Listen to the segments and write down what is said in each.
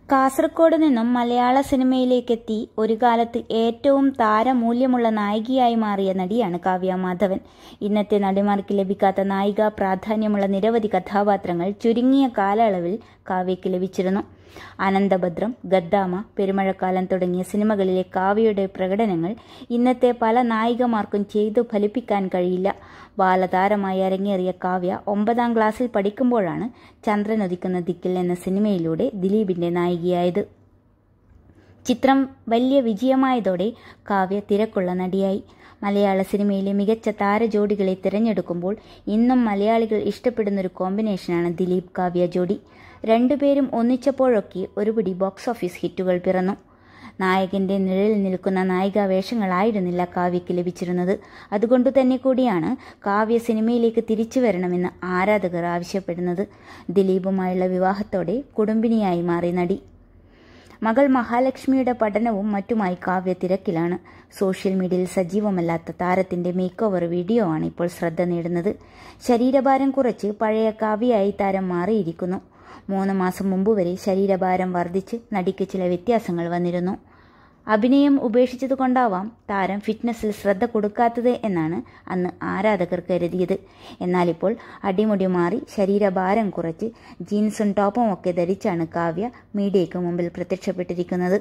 കാസർഗോഡ് നിന്നും മലയാള സിനിമയിലേക്കെത്തി ഒരു കാലത്ത് ഏറ്റവും താരമൂല്യമുള്ള നായികയായി മാറിയ നടിയാണ് കാവ്യ മാധവൻ ഇന്നത്തെ നടിമാർക്ക് ലഭിക്കാത്ത നായിക പ്രാധാന്യമുള്ള നിരവധി കഥാപാത്രങ്ങൾ ചുരുങ്ങിയ കാലയളവിൽ കാവ്യയ്ക്ക് ലഭിച്ചിരുന്നു അനന്തഭദ്രം ഗദ്ദാമ പെരുമഴക്കാലം തുടങ്ങിയ സിനിമകളിലെ കാവ്യയുടെ പ്രകടനങ്ങൾ ഇന്നത്തെ പല നായികമാർക്കും ചെയ്തു ഫലിപ്പിക്കാൻ കഴിയില്ല ബാലതാരമായി അരങ്ങേറിയ കാവ്യ ഒമ്പതാം ക്ലാസ്സിൽ പഠിക്കുമ്പോഴാണ് ചന്ദ്രൻ ഉദിക്കുന്ന ദിക്കിൽ എന്ന സിനിമയിലൂടെ ദിലീപിന്റെ നായികയായത് ചിത്രം വലിയ വിജയമായതോടെ കാവ്യ തിരക്കുള്ള നടിയായി മലയാള സിനിമയിലെ മികച്ച താരജോഡികളെ തിരഞ്ഞെടുക്കുമ്പോൾ ഇന്നും മലയാളികൾ ഇഷ്ടപ്പെടുന്നൊരു കോമ്പിനേഷനാണ് ദിലീപ് കാവ്യ ജോഡി രണ്ടുപേരും ഒന്നിച്ചപ്പോഴൊക്കെ ഒരുപിടി ബോക്സ് ഓഫീസ് ഹിറ്റുകൾ പിറന്നു നായകന്റെ നിഴലിൽ നിൽക്കുന്ന നായികാ വേഷങ്ങളായിരുന്നില്ല കാവ്യയ്ക്ക് ലഭിച്ചിരുന്നത് അതുകൊണ്ടു തന്നെ കൂടിയാണ് കാവ്യ സിനിമയിലേക്ക് തിരിച്ചു വരണമെന്ന് ആരാധകർ ആവശ്യപ്പെടുന്നത് ദിലീപുമായുള്ള വിവാഹത്തോടെ കുടുംബിനിയായി മാറി നടി മകൾ മഹാലക്ഷ്മിയുടെ പഠനവും മറ്റുമായി കാവ്യ തിരക്കിലാണ് സോഷ്യൽ മീഡിയയിൽ സജീവമല്ലാത്ത താരത്തിന്റെ മേക്ക് ഓവർ വീഡിയോ ആണ് ഇപ്പോൾ ശ്രദ്ധ നേടുന്നത് ശരീരഭാരം കുറച്ച് പഴയ കാവ്യയായി താരം മാറിയിരിക്കുന്നു മൂന്ന് മാസം മുമ്പ് വരെ ശരീരഭാരം വർദ്ധിച്ച് നടിക്ക് ചില വ്യത്യാസങ്ങൾ വന്നിരുന്നു അഭിനയം ഉപേക്ഷിച്ചതുകൊണ്ടാവാം താരം ഫിറ്റ്നസ്സിൽ ശ്രദ്ധ കൊടുക്കാത്തത് എന്നാണ് അന്ന് ആരാധകർ കരുതിയത് എന്നാലിപ്പോൾ അടിമുടി മാറി ശരീരഭാരം കുറച്ച് ജീൻസും ടോപ്പും ഒക്കെ ധരിച്ചാണ് കാവ്യ മീഡിയയ്ക്ക് മുമ്പിൽ പ്രത്യക്ഷപ്പെട്ടിരിക്കുന്നത്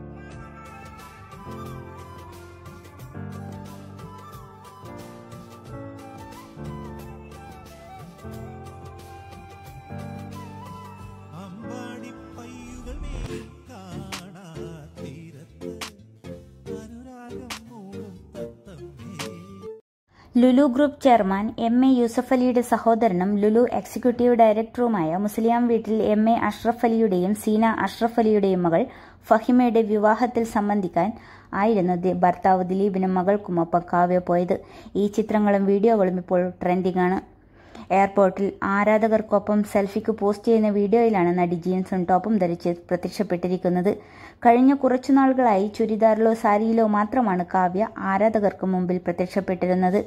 അമ്പാടിപ്പയ്യുകൾ മേൽ കാണാ തീരത്ത് അനുരാഗം മൂളും തത്തമ്മേ Lulu group chairman M A Yusuff അലിയുടെ സഹോദരനും ലുലു എക്സിക്യൂട്ടീവ് ഡയറക്ടറുമായ മുസ്ലിയാം വീട്ടിൽ എം എ അഷ്റഫ് അലിയുടെയും സീന അഷ്റഫ് അലിയുടെയും മകൾ ഫഹിമയുടെ വിവാഹത്തിൽ സംബന്ധിക്കാൻ ആയിരുന്നു ദി- ഭർത്താവ് ദിലീപിനും മകൾക്കുമൊപ്പം കാവ്യ പോയത് ഈ ചിത്രങ്ങളും വീഡിയോകളും ഇപ്പോൾ ട്രെൻഡിംഗ് ആണ് എയർപോർട്ടിൽ ആരാധകർക്കൊപ്പം സെൽഫിക്ക് പോസ്റ്റ് ചെയ്യുന്ന വീഡിയോയിലാണ് നടി ജീൻസും ടോപ്പും ധരിച്ച് പ്രത്യക്ഷപ്പെട്ടിരിക്കുന്നത് കഴിഞ്ഞ കുറച്ചു നാളുകളായി ചുരിദാറിലോ സാരിയിലോ മാത്രമാണ് കാവ്യ ആരാധകർക്ക് മുമ്പിൽ പ്രത്യക്ഷപ്പെട്ടിരുന്നത്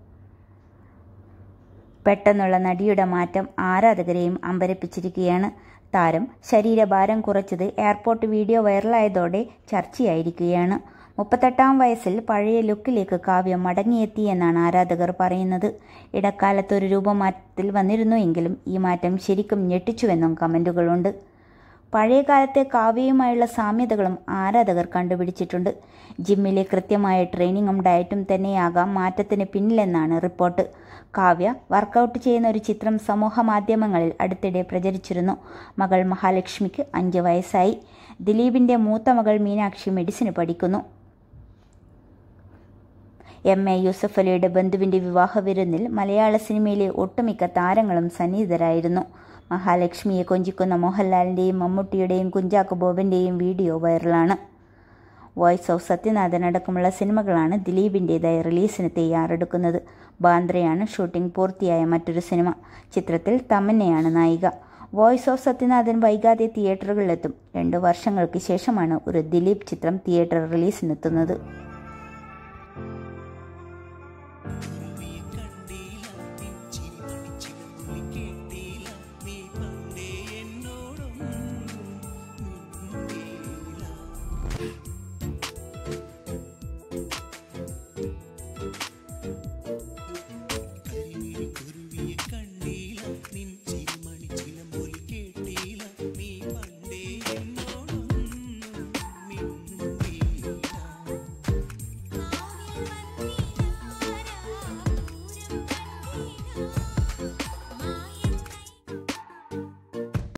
പെട്ടെന്നുള്ള നടിയുടെ മാറ്റം ആരാധകരെയും അമ്പരപ്പിച്ചിരിക്കുകയാണ് താരം ശരീരഭാരം കുറച്ചത് എയർപോർട്ട് വീഡിയോ വൈറലായതോടെ ചർച്ചയായിരിക്കുകയാണ് മുപ്പത്തെട്ടാം വയസ്സിൽ പഴയ ലുക്കിലേക്ക് കാവ്യ മടങ്ങിയെത്തി എന്നാണ് ആരാധകർ പറയുന്നത് ഇടക്കാലത്ത് ഒരു രൂപമാറ്റത്തിൽ വന്നിരുന്നു എങ്കിലും ഈ മാറ്റം ശരിക്കും ഞെട്ടിച്ചുവെന്നും കമന്റുകളുണ്ട് പഴയ കാലത്തെ കാവ്യയുമായുള്ള സാമ്യതകളും ആരാധകർ കണ്ടുപിടിച്ചിട്ടുണ്ട് ജിമ്മിലെ കൃത്യമായ ട്രെയിനിങ്ങും ഡയറ്റും തന്നെയാകാം മാറ്റത്തിന് പിന്നിലെന്നാണ് റിപ്പോർട്ട് കാവ്യ വർക്കൗട്ട് ചെയ്യുന്ന ഒരു ചിത്രം സമൂഹ മാധ്യമങ്ങളിൽ അടുത്തിടെ പ്രചരിച്ചിരുന്നു മകൾ മഹാലക്ഷ്മിക്ക് അഞ്ച് വയസ്സായി ദിലീപിന്റെ മൂത്ത മകൾ മീനാക്ഷി മെഡിസിന് പഠിക്കുന്നു എം എ യൂസഫ് അലിയുടെ ബന്ധുവിന്റെ വിവാഹ വിരുന്നിൽ മലയാള സിനിമയിലെ ഒട്ടുമിക്ക താരങ്ങളും സന്നിഹിതരായിരുന്നു മഹാലക്ഷ്മിയെ കൊഞ്ചിക്കുന്ന മോഹൻലാലിന്റെയും മമ്മൂട്ടിയുടെയും കുഞ്ചാക്കോ ബോബന്റെയും വീഡിയോ വൈറലാണ് വോയിസ് ഓഫ് സത്യനാഥൻ അടക്കമുള്ള സിനിമകളാണ് ദിലീപിൻ്റെതായി റിലീസിന് തയ്യാറെടുക്കുന്നത് ബാന്ദ്രയാണ് ഷൂട്ടിംഗ് പൂർത്തിയായ മറ്റൊരു സിനിമ ചിത്രത്തിൽ തമന്നയാണ് നായിക വോയിസ് ഓഫ് സത്യനാഥൻ വൈകാതെ തിയേറ്ററുകളിലെത്തും രണ്ടു വർഷങ്ങൾക്ക് ശേഷമാണ് ഒരു ദിലീപ് ചിത്രം തിയേറ്റർ റിലീസിനെത്തുന്നത്